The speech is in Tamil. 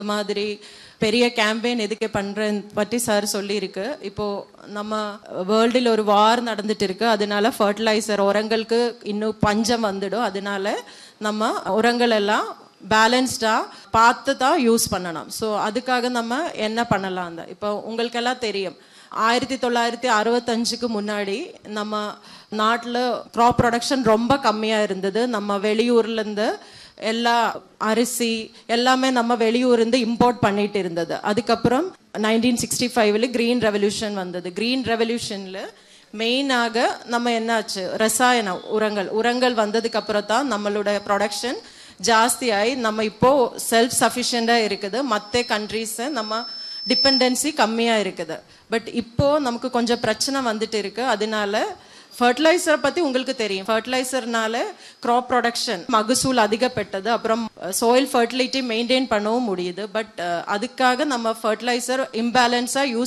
மாதிரி பெரிய கேம்பெயின் எதுக்கு பண்றேன் பற்றி சார் சொல்லியிருக்கு இப்போ நம்ம வேர்ல்டில் ஒரு வார் நடந்துட்டு இருக்கு அதனால ஃபர்டிலைசர் உரங்களுக்கு இன்னும் பஞ்சம் வந்துடும் அதனால நம்ம உரங்கள் எல்லாம் பேலன்ஸ்டா பார்த்து தான் யூஸ் பண்ணணும் ஸோ அதுக்காக நம்ம என்ன பண்ணலாம் அந்த இப்போ உங்களுக்கெல்லாம் தெரியும் ஆயிரத்தி தொள்ளாயிரத்தி அறுபத்தஞ்சுக்கு முன்னாடி நம்ம நாட்டில் க்ராப் ப்ரொடக்ஷன் ரொம்ப கம்மியாக இருந்தது நம்ம வெளியூர்லேருந்து எல்லா அரிசி எல்லாமே நம்ம வெளியூர்ந்து இம்போர்ட் பண்ணிட்டு இருந்தது அதுக்கப்புறம் நைன்டீன் சிக்ஸ்டி ஃபைவ்ல க்ரீன் ரெவல்யூஷன் வந்தது க்ரீன் ரெவல்யூஷனில் மெயினாக நம்ம என்னாச்சு ரசாயன உரங்கள் உரங்கள் வந்ததுக்கு அப்புறம் தான் நம்மளோட ப்ரொடக்ஷன் ஜாஸ்தியாகி நம்ம இப்போ செல்ஃப் சஃபிஷியண்டாக இருக்குது மற்ற கண்ட்ரீஸை நம்ம டிபெண்டன்சி கம்மியாக இருக்குது பட் இப்போ நமக்கு கொஞ்சம் பிரச்சனை வந்துட்டு இருக்கு அதனால ஃபர்டிலைசர் பற்றி உங்களுக்கு தெரியும் ஃபர்டிலைசர்னால க்ராப் ப்ரொடக்ஷன் மகசூல் அதிகப்பட்டது அப்புறம் சோயில் ஃபர்டிலிட்டி மெயின்டைன் பண்ணவும் முடியுது பட் அதுக்காக நம்ம ஃபர்டிலைசர் இம்பேலன்ஸாக யூஸ்